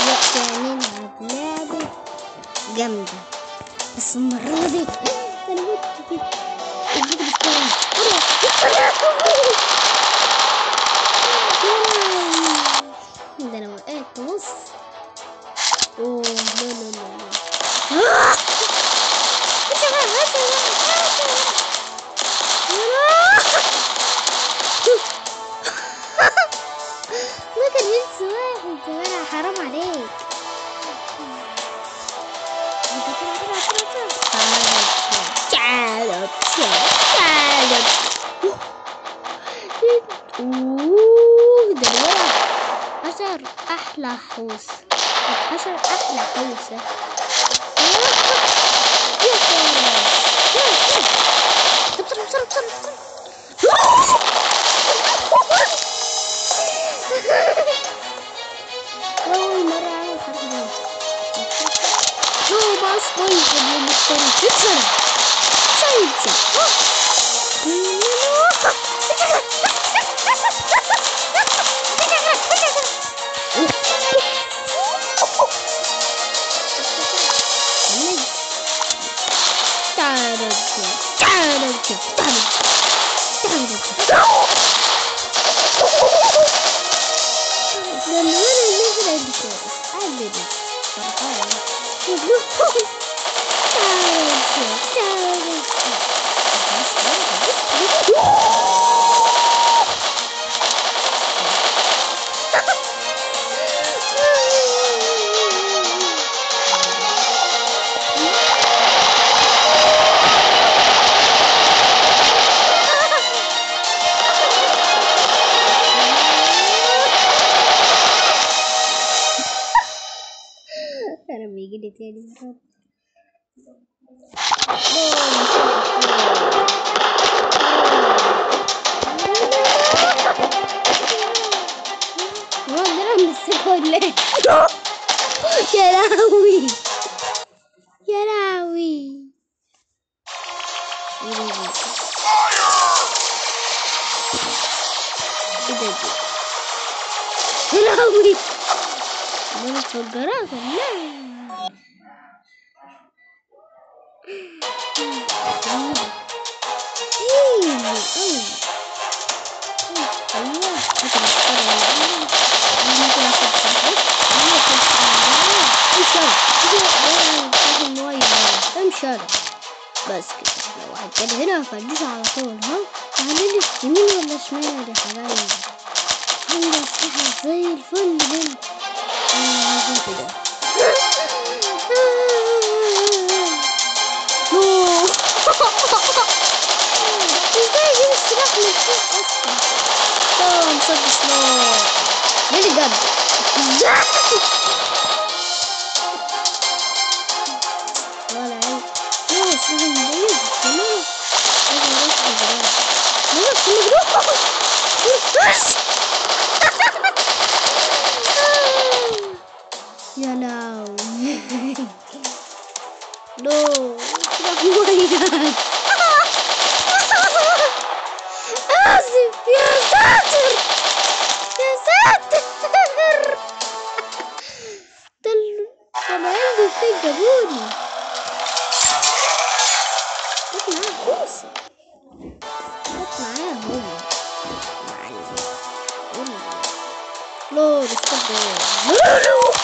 دلوقتي هنلعب لعبة جامدة بس المرة دي أنا مت كده اديك بالكرة ده أنا وقعت بص أوه لا لا لا لا آه! ما كان هيلث واحد زمان حرام عليك تعالوا تعالوا اوه ده الولد حشر احلى حوس حشر احلى حوسه يا سلام بسرعة بسرعة بسرعة أول مرة أعمل الحركة دي هو بقى سبونج اللي مشتري تكسر سايتسا تعالوا تعالوا تعالوا تعالوا ده الولد الأزرق اللي كويس عدد فرحان تعالوا انا بيجي لي تاني مرة هو ده مسك ولا ايه؟ يا لهوي يا لهوي ايه ده ايه ده يا لهوي ده متفجرات ولا بس كده لو واحد كان هنا فندوس على طول ها تعالي يمين ولا شمال يا حبايبي عندك سلاح زي الفل هنا آه، كده نو ازاي اجيب السلاح من فوق اصلا لا مسدس لا ليه بجد ازاي ولا عيب لا سلاح مميز كمان لازم اروح بالجرام لا في مجروح يا لهوي نو سلاح مميز آسف يا ساتر يا ساتر ده ال- ده العيال دول فين جابوني جت معايا كوسة جت معايا هم معلم لا ده استنى لا لا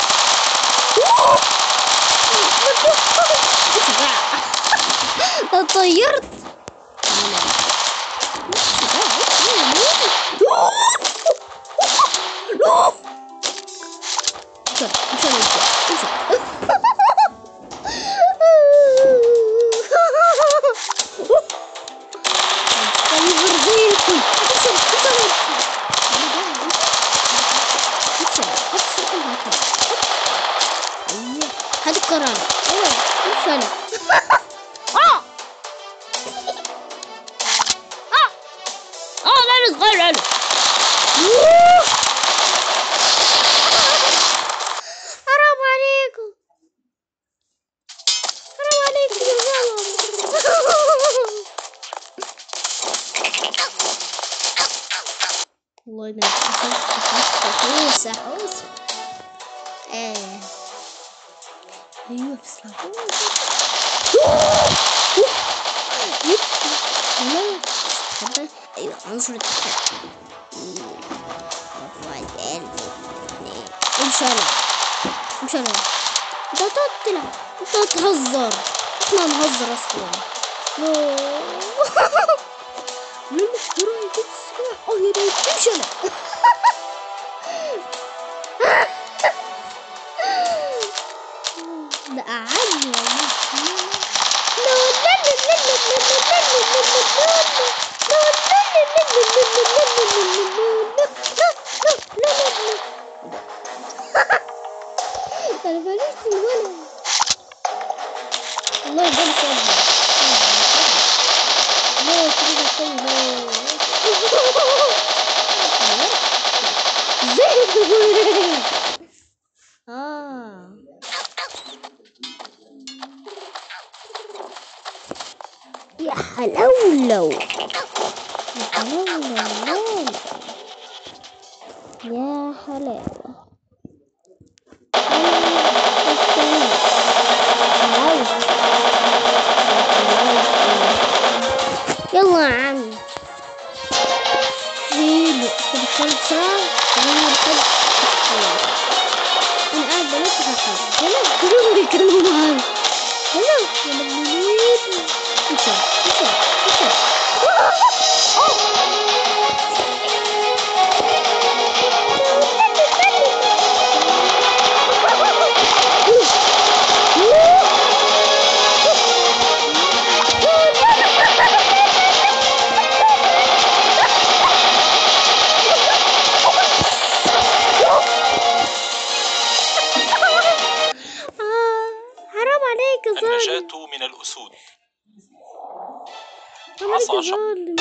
لا طيرت هذه القرآن ايوه مش انا اه اه اه لا انا صغير انا حرام عليكم حرام عليكم يا زلمه والله ده حوسه حوسه حوسه ايه ايوه بسرعة لا حتى ايوه عنصر التحكم واحد ألف اثنين امشي انا امشي انا انت هتقعد تلعب انت هتهزر احنا هنهزر اصلا لا لا مش هروح يجيب السلاح اه يا ريت امشي انا ده قعدني والله لا لا لا لا لا لا لا لا لا انا بلشت الولد والله ده مصدق لا كده شيء لا زي اه يا حلولو يا حلولو يا حلاوة يلا يا عم حلو كده خمسة وأنا الحج خلاص أنا قاعد بنط في الحج يلا كلهم بيتكلموا معايا يلا يلا بنيت انسى انسى انسى آه، حرام عليك يا ظالم النجاة من الأسود حرام عليك يا عصا ظالم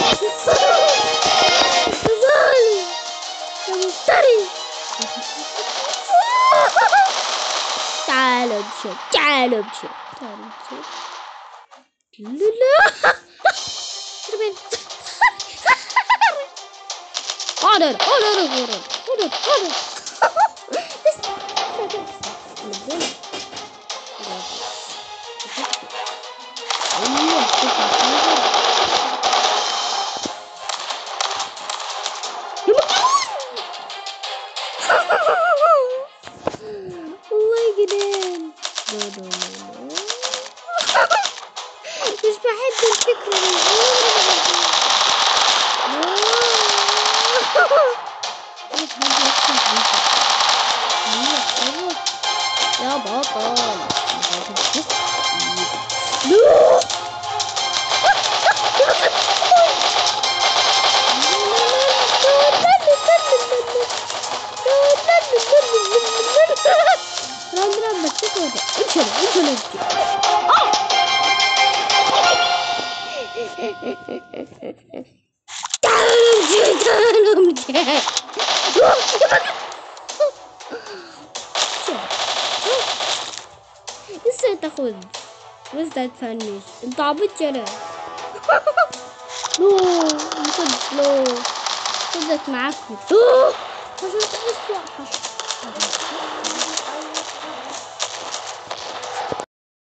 يا ظالم يا مفتري تعالوا امشي تعالوا امشي تعالوا امشي لا لا تربين اقعد انا اقعد انا اقعد انا اقعد انا بس نزل ايوه والله جنان لا لا لا لا مش بحب الفكرة دي يا بطل لا رام رام بس كده امشي امشي امشي تعالوا امشي تعالوا امشي لسه تاخد بس تفنش انت عبيط يا نو خد نو خدك معاك عشان تحس وحش